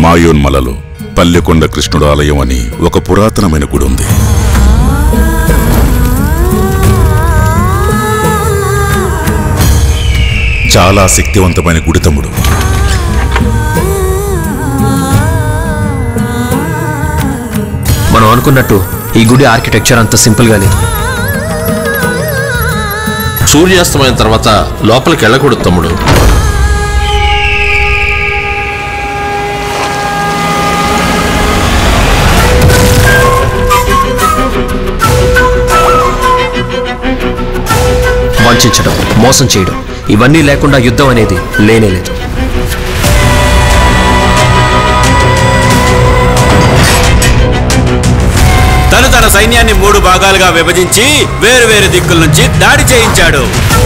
మాయోన్మలలో పల్లెకొండ కృష్ణుడు ఆలయం అని ఒక పురాతనమైన గుడి ఉంది చాలా శక్తివంతమైన గుడి తమ్ముడు మనం అనుకున్నట్టు ఈ గుడి ఆర్కిటెక్చర్ అంత సింపుల్గా లేదు సూర్యాస్తమైన తర్వాత లోపలికి వెళ్ళకూడదు తమ్ముడు వంచడం మోసం చేయడం ఇవన్నీ లేకుండా యుద్ధం అనేది లేనే లేదు తను తన సైన్యాన్ని మూడు భాగాలుగా విభజించి వేరు వేరు దిక్కుల నుంచి దాడి చేయించాడు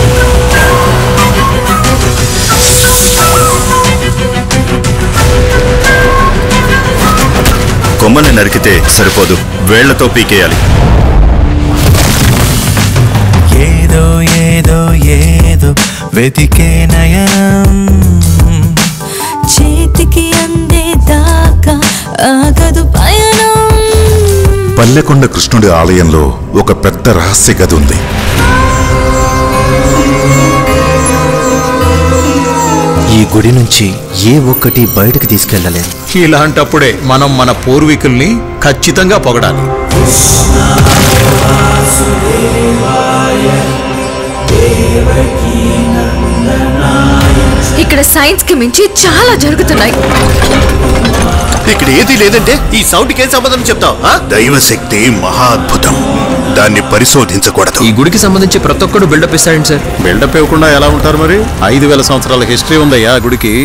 కొమ్మని నరికితే సరిపోదు వేళ్లతో పీకేయాలి ఏదో ఏదో ఏదో వెతికే నయనం చేతికి అందే దాకా ఆగదు పయనం పల్లెకొండ కృష్ణుడి ఆలయంలో ఒక పెద్ద రహస్య గది ఉంది ఈ గుడి నుంచి ఏ ఒక్కటి బయటకు తీసుకెళ్లలేరు ఇలాంటప్పుడే మనం మన పూర్వీకుల్ని ఖచ్చితంగా పొగడాలి ఇక్కడ సైన్స్ కి మించి చాలా జరుగుతున్నాయి ఇక్కడ ఏది లేదంటే ఈ సౌండ్కి ఏం సంబంధం చెప్తావు దైవశక్తి మహా అద్భుతం దాన్ని పరిశోధించకూడదు ఈ గుడికి సంబంధించి ప్రతి ఒక్కడు బిల్డప్ ఇస్తాడండి సార్ బిల్డప్ ఇవ్వకుండా ఎలా ఉంటారు మరి ఐదు వేల సంవత్సరాల హిస్టరీ ఉందయ్యా ఆ గుడికి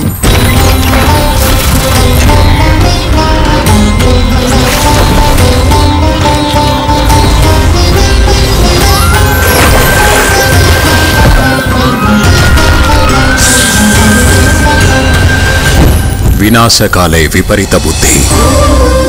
వినాశకాలే విపరీత బుద్ధి